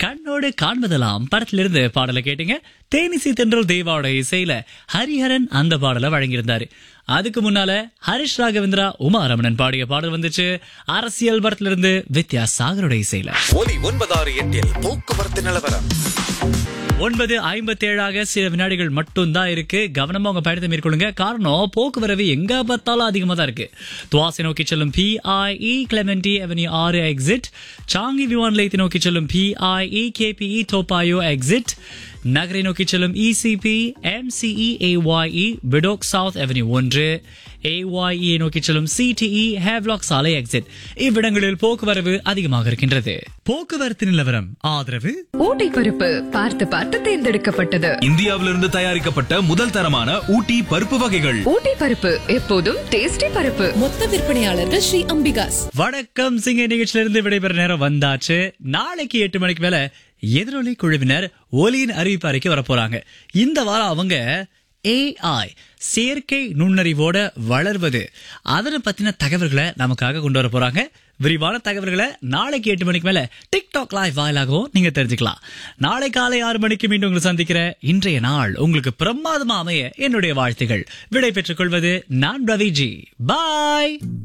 கண்ணோடு காண்பதெல்லாம் படத்திலிருந்து பாடலை கேட்டீங்க தேனிசி தென்றல் தேவாவோட இசையில ஹரிஹரன் அந்த பாடலை வழங்கியிருந்தாரு அதுக்கு முன்னால ஹரிஷ் ராகவேந்திரா உமாரமணன் பாடிய பாடல் வந்துச்சு அரசியல் படத்திலிருந்து வித்யா சாகரோட இசையில ஒலி ஒன்பதாறு எட்டில் போக்குவரத்து நிலவரம் ஒன்பது ஐம்பத்தி ஏழாக சில வினாடிகள் மட்டும்தான் இருக்கு கவனமா உங்க பயணத்தை மேற்கொள்ளுங்க காரணம் போக்குவரவு எங்க பார்த்தாலும் அதிகமா தான் இருக்கு துவாசை நோக்கி செல்லும் பிஐஇ கிளமெண்டி அவென்யூ ஆறு எக்ஸிட் சாங்கி விமான நிலையத்தை நோக்கி செல்லும் பிஐஇ கேபிஇ டோபாயோ எக்ஸிட் நகரை நோக்கி செல்லும் ECP MCE AYE Bedok south avenue ஒன்று ஏஒய்இ நோக்கி செல்லும் சிடிஇ ஹேவ்லாக் சாலை எக்ஸிட் இவ்விடங்களில் போக்குவரவு அதிகமாக இருக்கின்றது போக்குவரத்து நிலவரம் ஆதரவு ஊட்டி பருப்பு பார்த்து பார்த்து தேர்ந்தெடுக்கப்பட்டது இந்தியாவிலிருந்து தயாரிக்கப்பட்ட முதல் தரமான ஊட்டி பருப்பு வகைகள் ஊட்டி பருப்பு எப்போதும் டேஸ்டி பருப்பு மொத்த விற்பனையாளர்கள் ஸ்ரீ அம்பிகாஸ் வணக்கம் சிங்க நிகழ்ச்சியிலிருந்து விடைபெற நேரம் வந்தாச்சு நாளைக்கு எட்டு மணிக்கு மேல எதிரொலி குழுவினர் ஒலியின் அறிவிப்பு அறிக்கை வரப்போறாங்க இந்த வாரம் அவங்க ஏஐ செயற்கை நுண்ணறிவோட வளர்வது அதனை பத்தின தகவல்களை நமக்காக கொண்டு வர போறாங்க விரிவான தகவல்களை நாளைக்கு எட்டு மணிக்கு மேல டிக்டாக் லைவ் வாயிலாகவும் நீங்க தெரிஞ்சுக்கலாம் நாளை காலை ஆறு மணிக்கு மீண்டும் உங்களை சந்திக்கிற இன்றைய நாள் உங்களுக்கு பிரமாதமா அமைய என்னுடைய வாழ்த்துகள் விடை பெற்றுக் கொள்வது நான் ரவிஜி பாய்